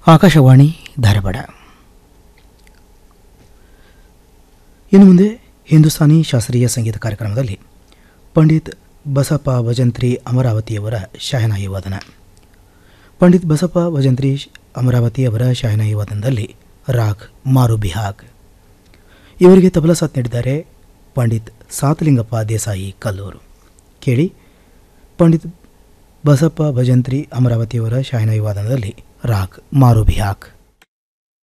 ಆಕಾಶವಾಣಿ ಧಾರವಾಡ ಇನ್ನು ಮುಂದೆ ಹಿಂದೂಸ್ತಾನಿ ಶಾಸ್ತ್ರೀಯ ಸಂಗೀತ ಕಾರ್ಯಕ್ರಮದಲ್ಲಿ ಪಂಡಿತ್ ಬಸಪ್ಪ ಭಜಂತ್ರಿ ಅಮರಾವತಿಯವರ ಶಾಯನಾಯಿ ವಾದನ ಪಂಡಿತ್ ಬಸಪ್ಪ ಭಜಂತ್ರಿ ಅಮರಾವತಿಯವರ ಶಾಯನಾಯಿ ವಾದನದಲ್ಲಿ ರಾಗ್ ಮಾರು ಬಿಹಾಗ್ ಇವರಿಗೆ ತಬಲ ಸಾಥ್ ನೀಡಿದ್ದಾರೆ ಪಂಡಿತ್ ಸಾತಲಿಂಗಪ್ಪ ದೇಸಾಯಿ ಕಲ್ಲೂರು ಕೇಳಿ ಪಂಡಿತ್ ಬಸಪ್ಪ ಭಜಂತ್ರಿ ಅಮರಾವತಿಯವರ ಶಾಯನಾಯಿ ವಾದನದಲ್ಲಿ ರಾಗ್ ಮಾರು ಬಿಹಾಗ್